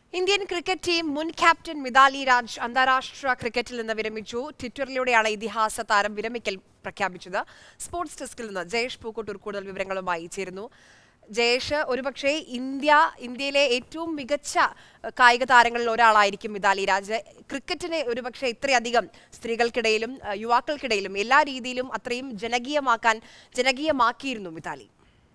Indian cricket team മുൻ captain Mithali Raj അന്താരാഷ്ട്ര ക്രിക്കറ്റിൽ നിന്ന് വിരമിച്ചു ട്വിറ്ററിലൂടെയാണ് ഇതിഹാസ താരം വിരമിക്കൽ പ്രഖ്യാപിച്ചത് സ്പോർട്സ് ഡെസ്കിൽ നിന്ന് ജയേഷ് പൂക്കോട്ടൂർ കൂടുതൽ വിവരങ്ങളുമായി ചേരുന്നു ജയേഷ് ഒരുപക്ഷെ ഇന്ത്യ ഇന്ത്യയിലെ ഏറ്റവും മികച്ച അഹ്, കായിക താരങ്ങളിൽ ഒരാളായിരിക്കും മിതാലി രാജ് ക്രിക്കറ്റിനെ ഒരുപക്ഷെ ഇത്രയധികം സ്ത്രീകൾക്കിടയിലും അഹ്, യുവാക്കൾക്കിടയിലും എല്ലാ രീതിയിലും അത്രയും ജനകീയമാക്കാൻ ജനകീയമാക്കിയിരുന്നു മിതാലി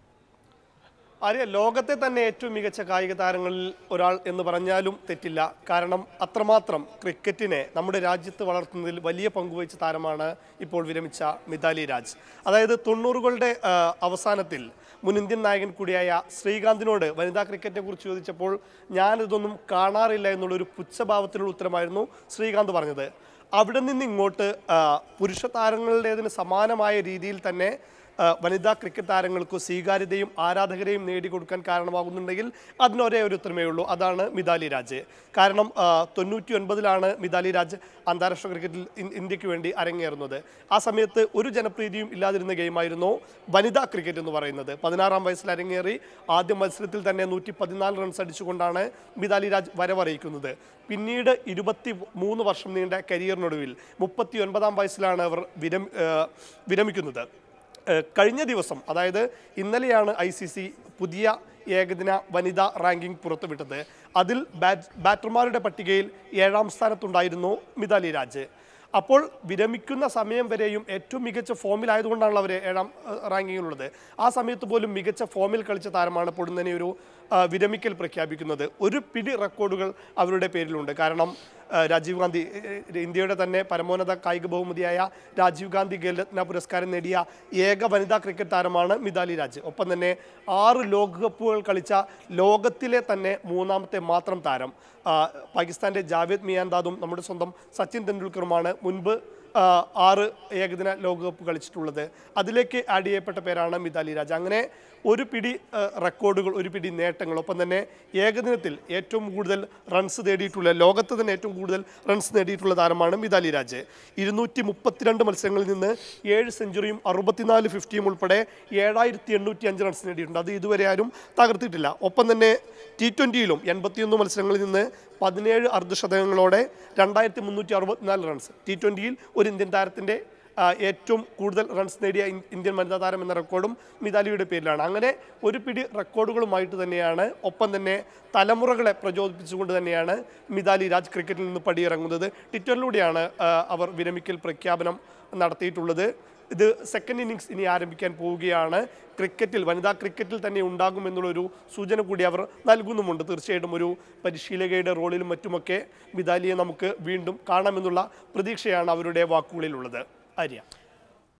ആര്യ ലോകത്തെ തന്നെ ഏറ്റവും മികച്ച കായിക താരങ്ങളിൽ ഒരാൾ എന്ന് പറഞ്ഞാലും തെറ്റില്ല കാരണം അത്രമാത്രം ക്രിക്കറ്റിനെ നമ്മുടെ രാജ്യത്ത് വളർത്തുന്നതിൽ വലിയ പങ്കുവഹിച്ച താരമാണ് ഇപ്പോൾ വിരമിച്ച മിതാലി രാജ് അതായത് തൊണ്ണൂറുകളുടെ ആ, അവസാനത്തിൽ മുൻ ഇന്ത്യൻ നായകൻ കൂടിയായ ശ്രീകാന്തിനോട് വനിതാ ക്രിക്കറ്റിനെ കുറിച്ച് ചോദിച്ചപ്പോൾ ഞാനിതൊന്നും കാണാറില്ല എന്നുള്ളൊരു പുച്ഛഭാവത്തിലുള്ള ഉത്തരമായിരുന്നു ശ്രീകാന്ത് പറഞ്ഞത് അവിടെ നിന്ന് ഇങ്ങോട്ട് ആ, പുരുഷ താരങ്ങളുടേതിന് സമാനമായ രീതിയിൽ തന്നെ ആ, വനിതാ ക്രിക്കറ്റ് താരങ്ങൾക്ക് സ്വീകാര്യതയും ആരാധകരെയും നേടിക്കൊടുക്കാൻ കാരണമാകുന്നുണ്ടെങ്കിൽ അതിനൊരേ ഒരു ഉത്തരമേ ഉള്ളൂ അതാണ് മിതാലി രാജ് കാരണം ആ, തൊണ്ണൂറ്റി ഒൻപതിലാണ് മിതാലി രാജ് അന്താരാഷ്ട്ര ക്രിക്കറ്റിൽ ഇൻ- ഇന്ത്യക്ക് വേണ്ടി അരങ്ങേറുന്നത് ആ സമയത്ത് ഒരു ജനപ്രീതിയും ഇല്ലാതിരുന്ന ഗെയിമായിരുന്നു വനിതാ ക്രിക്കറ്റ് എന്ന് പറയുന്നത് പതിനാറാം വയസ്സിൽ അരങ്ങേറി ആദ്യ മത്സരത്തിൽ തന്നെ നൂറ്റി പതിനാല് റൺസ് അടിച്ചുകൊണ്ടാണ് മിതാലി രാജ് വരവറിയിക്കുന്നത് പിന്നീട് ഇരുപത്തി മൂന്ന് വർഷം നീണ്ട കരിയറിനൊടുവിൽ മുപ്പത്തി ഒൻപതാം വയസ്സിലാണ് അവർ വിരം ആ, വിരമിക്കുന്നത് ഏഹ് കഴിഞ്ഞ ദിവസം അതായത് ഇന്നലെയാണ് ഐ സി സി പുതിയ ഏകദിന വനിതാ റാങ്കിംഗ് പുറത്തുവിട്ടത് അതിൽ ബാറ്റ് ബാറ്റർമാരുടെ പട്ടികയിൽ ഏഴാം സ്ഥാനത്തുണ്ടായിരുന്നു മിതാലി രാജ് അപ്പോൾ വിരമിക്കുന്ന സമയം വരെയും ഏറ്റവും മികച്ച ഫോമിലായതുകൊണ്ടാണല്ലോ അവർ ഏഴാം ഏഹ്, റാങ്കിങ്ങിലുള്ളത് ആ സമയത്ത് പോലും മികച്ച ഫോമിൽ കളിച്ച താരമാണ് പൊടുന്നനെ ഒരു ആ, വിരമിക്കൽ പ്രഖ്യാപിക്കുന്നത് ഒരു പിടി റെക്കോർഡുകൾ അവരുടെ പേരിലുണ്ട് കാരണം ആ, രാജീവ് ഗാന്ധി ഏ, ഏ, ഇന്ത്യയുടെ തന്നെ പരമോന്നത കായിക ബഹുമതിയായ രാജീവ് ഗാന്ധി ഖേൽരത്ന പുരസ്കാരം നേടിയ ഏക വനിതാ ക്രിക്കറ്റ് താരമാണ് മിതാലി രാജ് ഒപ്പം തന്നെ ആറ് ലോകകപ്പുകൾ കളിച്ച ലോകത്തിലെ തന്നെ മൂന്നാമത്തെ മാത്രം താരം ആ, പാകിസ്ഥാന്റെ ജാവേദ് മിയാൻദാദും നമ്മുടെ സ്വന്തം സച്ചിൻ തെണ്ടുൽക്കറുമാണ് മുൻപ് ആ, ആറ് ഏകദിന ലോകകപ്പ് കളിച്ചിട്ടുള്ളത് അതിലേക്ക് ആഡ് ചെയ്യപ്പെട്ട പേരാണ് മിതാലി രാജ് അങ്ങനെ ഒരു പിടി ആ, റെക്കോർഡുകൾ ഒരു പിടി നേട്ടങ്ങൾ ഒപ്പം തന്നെ ഏകദിനത്തിൽ ഏറ്റവും കൂടുതൽ റൺസ് നേടിയിട്ടുള്ള ലോകത്ത് തന്നെ ഏറ്റവും കൂടുതൽ റൺസ് നേടിയിട്ടുള്ള താരമാണ് മിതാലി രാജ് ഇരുന്നൂറ്റി മുപ്പത്തിരണ്ട് മത്സരങ്ങളിൽ നിന്ന് ഏഴ് സെഞ്ചുറിയും അറുപത്തിനാല് ഫിഫ്റ്റിയും ഉൾപ്പെടെ ഏഴായിരത്തി എണ്ണൂറ്റി അഞ്ച് റൺസ് നേടിയിട്ടുണ്ട് അത് ഇതുവരെ ആരും തകർത്തിട്ടില്ല ഒപ്പം തന്നെ ടി ട്വൻ്റിയിലും എൺപത്തിയൊന്ന് മത്സരങ്ങളിൽ നിന്ന് പതിനേഴ് അർദ്ധശതകങ്ങളോടെ രണ്ടായിരത്തി മുന്നൂറ്റി അറുപത്തിനാല് റൺസ് ടി ട്വൻ്റിയിൽ ഒരു ഇന്ത്യൻ താരത്തിൻ്റെ ആ, ഏറ്റവും കൂടുതൽ റൺസ് നേടിയ ഇൻ- ഇന്ത്യൻ വനിതാ താരം എന്ന റെക്കോർഡും മിതാലിയുടെ പേരിലാണ് അങ്ങനെ ഒരു പിടി റെക്കോർഡുകളുമായിട്ട് തന്നെയാണ് ഒപ്പം തന്നെ തലമുറകളെ പ്രചോദിപ്പിച്ചുകൊണ്ട് തന്നെയാണ് മിതാലി രാജ് ക്രിക്കറ്റിൽ നിന്ന് പടിയിറങ്ങുന്നത് ട്വിറ്ററിലൂടെയാണ് ആ, അവർ വിരമിക്കൽ പ്രഖ്യാപനം നടത്തിയിട്ടുള്ളത് ഇത് സെക്കൻഡ് ഇന്നിങ്സ് ഇനി ആരംഭിക്കാൻ പോവുകയാണ് ക്രിക്കറ്റിൽ വനിതാ ക്രിക്കറ്റിൽ തന്നെ ഉണ്ടാകും എന്നുള്ളൊരു സൂചന കൂടി അവർ നൽകുന്നുമുണ്ട് തീർച്ചയായിട്ടും ഒരു പരിശീലകയുടെ റോളിലും മറ്റുമൊക്കെ മിതാലിയെ നമുക്ക് വീണ്ടും കാണാമെന്നുള്ള പ്രതീക്ഷയാണ് അവരുടെ വാക്കുകളിലുള്ളത് ആര്യ